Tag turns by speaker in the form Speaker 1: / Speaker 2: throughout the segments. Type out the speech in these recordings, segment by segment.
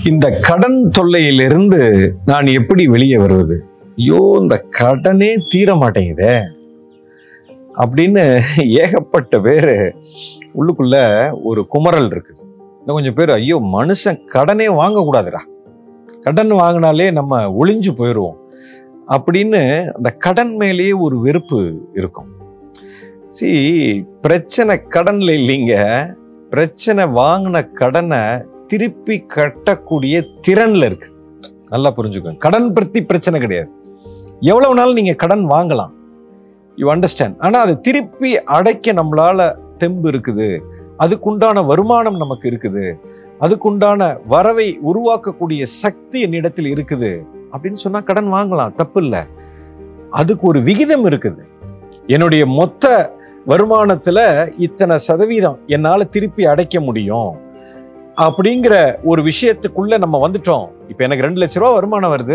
Speaker 1: இந்த கடன் தொல்லையிலிருந்து நான் எப்படி வெளியே வருவது ஐயோ இந்த கடனே தீர மாட்டேங்குதே அப்படின்னு ஏகப்பட்ட பேர் உள்ளுக்குள்ள ஒரு குமரல் இருக்குது இன்னும் கொஞ்சம் பேர் ஐயோ மனுஷன் கடனே வாங்கக்கூடாதுடா கடன் வாங்கினாலே நம்ம ஒளிஞ்சு போயிடுவோம் அப்படின்னு அந்த கடன் மேலேயே ஒரு வெறுப்பு இருக்கும் சி பிரச்சனை கடன்ல இல்லைங்க பிரச்சனை வாங்கின கடனை திருப்பி கட்டக்கூடிய திறன்ல இருக்கு நல்லா புரிஞ்சுக்கோங்க கடன் பற்றி பிரச்சனை கிடையாது எவ்வளவு நாள் நீங்க கடன் வாங்கலாம் யூ அண்டர்ஸ்டாண்ட் ஆனா அதை திருப்பி அடைக்க நம்மளால தெம்பு இருக்குது அதுக்குண்டான வருமானம் நமக்கு இருக்குது அதுக்குண்டான வரவை உருவாக்கக்கூடிய சக்தி என்னிடத்தில் இருக்குது அப்படின்னு சொன்னா கடன் வாங்கலாம் தப்பு இல்லை அதுக்கு ஒரு விகிதம் இருக்குது என்னுடைய மொத்த வருமானத்துல இத்தனை சதவீதம் என்னால திருப்பி அடைக்க முடியும் அப்படிங்கிற ஒரு விஷயத்துக்குள்ள நம்ம வந்துட்டோம் இப்போ எனக்கு ரெண்டு லட்ச ரூபா வருமானம் வருது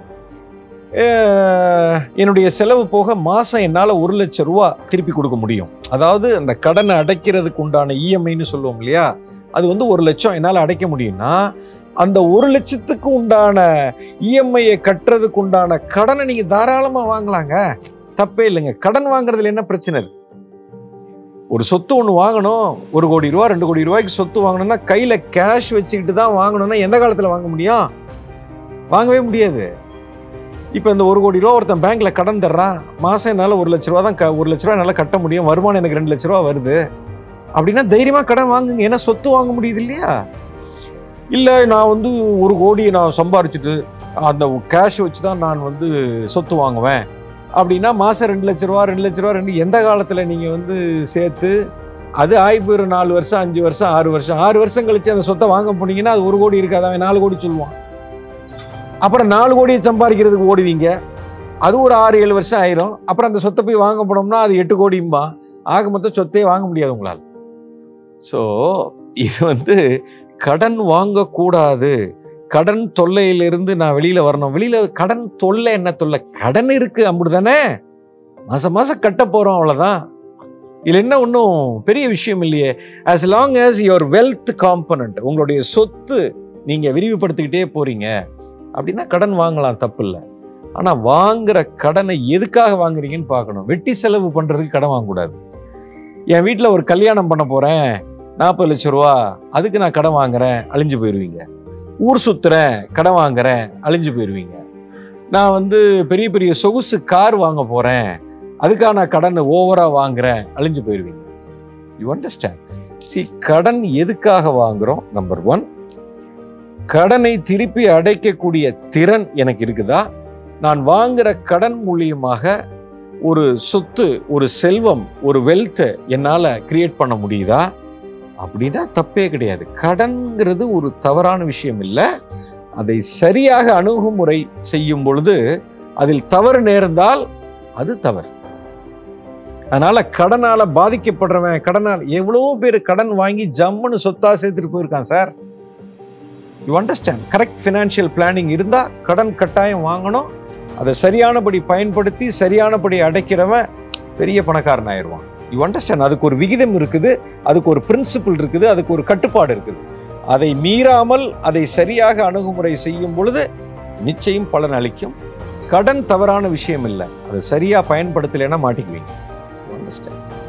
Speaker 1: அஹ், என்னுடைய செலவு போக மாசம் என்னால ஒரு லட்ச ரூபா திருப்பி கொடுக்க முடியும் அதாவது அந்த கடனை அடைக்கிறதுக்கு உண்டான இஎம்ஐன்னு சொல்லுவோம் இல்லையா அது வந்து ஒரு லட்சம் என்னால் அடைக்க முடியும்னா அந்த ஒரு லட்சத்துக்கு உண்டான இஎம்ஐயை கட்டுறதுக்கு உண்டான கடனை நீங்க தாராளமா வாங்கலாங்க தப்பே இல்லைங்க கடன் வாங்குறதுல என்ன பிரச்சனை இருக்கு ஒரு சொத்து ஒன்று வாங்கணும் ஒரு கோடி ரூபா ரெண்டு கோடி ரூபாய்க்கு சொத்து வாங்கணும்னா கையில் கேஷ் வச்சுக்கிட்டு தான் வாங்கணும்னா எந்த காலத்தில் வாங்க முடியும் வாங்கவே முடியாது இப்போ இந்த ஒரு கோடி ரூபா ஒருத்தன் பேங்க்ல கடன் தர்றான் மாதம் என்னால் ஒரு லட்ச ரூபா தான் க ஒரு லட்ச ரூபா என்னால் கட்ட முடியும் வருமானம் எனக்கு ரெண்டு லட்ச ரூபா வருது அப்படின்னா தைரியமாக கடன் வாங்குங்க ஏன்னா சொத்து வாங்க முடியுது இல்லையா இல்லை நான் வந்து ஒரு கோடி நான் சம்பாரிச்சிட்டு அந்த கேஷ் வச்சு தான் நான் வந்து சொத்து வாங்குவேன் அப்படின்னா மாதம் ரெண்டு லட்ச ரூபா ரெண்டு லட்ச ரூபா ரெண்டு எந்த காலத்தில் நீங்கள் வந்து சேர்த்து அது ஆகி போயிடும் நாலு வருஷம் அஞ்சு வருஷம் ஆறு வருஷம் ஆறு வருஷம் கழிச்சு அந்த சொத்தை வாங்க போனீங்கன்னா அது ஒரு கோடி இருக்காது அவன் நாலு கோடி சொல்லுவான் அப்புறம் நாலு கோடியை சம்பாதிக்கிறதுக்கு ஓடுவீங்க அது ஒரு ஆறு ஏழு வருஷம் ஆயிரும் அப்புறம் அந்த சொத்தை போய் வாங்க போனோம்னா அது எட்டு கோடிம்பா ஆக மொத்தம் சொத்தையே வாங்க முடியாது உங்களால் ஸோ இது வந்து கடன் வாங்கக்கூடாது கடன் தொல்லையிலிருந்து நான் வெளியில வரணும் வெளியில கடன் தொல்லை என்ன தொல்லை கடன் இருக்கு அப்படிதானே மாசம் மாசம் கட்ட போறோம் அவ்வளவுதான் இதுல என்ன ஒன்றும் பெரிய விஷயம் இல்லையே as long as your wealth component உங்களுடைய சொத்து நீங்க விரிவுபடுத்திக்கிட்டே போறீங்க அப்படின்னா கடன் வாங்கலாம் தப்பு இல்லை ஆனா வாங்குற கடனை எதுக்காக வாங்குறீங்கன்னு பார்க்கணும் வெட்டி செலவு பண்றதுக்கு கடன் வாங்கக்கூடாது என் வீட்டில் ஒரு கல்யாணம் பண்ண போறேன் நாற்பது லட்ச ரூபா அதுக்கு நான் கடன் வாங்குறேன் அழிஞ்சு போயிடுவீங்க ஊர் சுத்துறேன் கடன் வாங்குறேன் அழிஞ்சு போயிடுவீங்க நான் வந்து பெரிய பெரிய சொகுசு கார் வாங்க போறேன் அதுக்காக நான் கடன் ஓவரா வாங்குறேன் அழிஞ்சு போயிடுவீங்க யூ அண்டர்ஸ்டாண்ட் சி கடன் எதுக்காக வாங்குறோம் நம்பர் ஒன் கடனை திருப்பி அடைக்கக்கூடிய திறன் எனக்கு இருக்குதா நான் வாங்குற கடன் மூலியமாக ஒரு சொத்து ஒரு செல்வம் ஒரு வெல்த்தை என்னால் கிரியேட் பண்ண முடியுதா அப்படின்னா தப்பே கிடையாது கடன்கிறது ஒரு தவறான விஷயம் இல்லை அதை சரியாக அணுகுமுறை செய்யும் பொழுது அதில் தவறு நேர்ந்தால் அது தவறு அதனால கடனால பாதிக்கப்படுறவன் கடனால் எவ்வளவோ பேர் கடன் வாங்கி ஜம்முன்னு சொத்தா சேர்த்துட்டு போயிருக்கான் sir you understand correct financial planning இருந்தால் கடன் கட்டாயம் வாங்கணும் அதை சரியானபடி பயன்படுத்தி சரியானபடி அடைக்கிறவன் பெரிய பணக்காரன் ஆயிடுவான் யூ அண்டர்ஸ்டாண்ட் அதுக்கு ஒரு விகிதம் இருக்குது அதுக்கு ஒரு பிரின்சிபிள் இருக்குது அதுக்கு ஒரு கட்டுப்பாடு இருக்குது அதை மீறாமல் அதை சரியாக அணுகுமுறை செய்யும் பொழுது நிச்சயம் பலன் அளிக்கும் கடன் தவறான விஷயம் இல்லை அதை சரியா பயன்படுத்தலைன்னா மாட்டிக்குவீங்க அண்டர்ஸ்டாண்ட்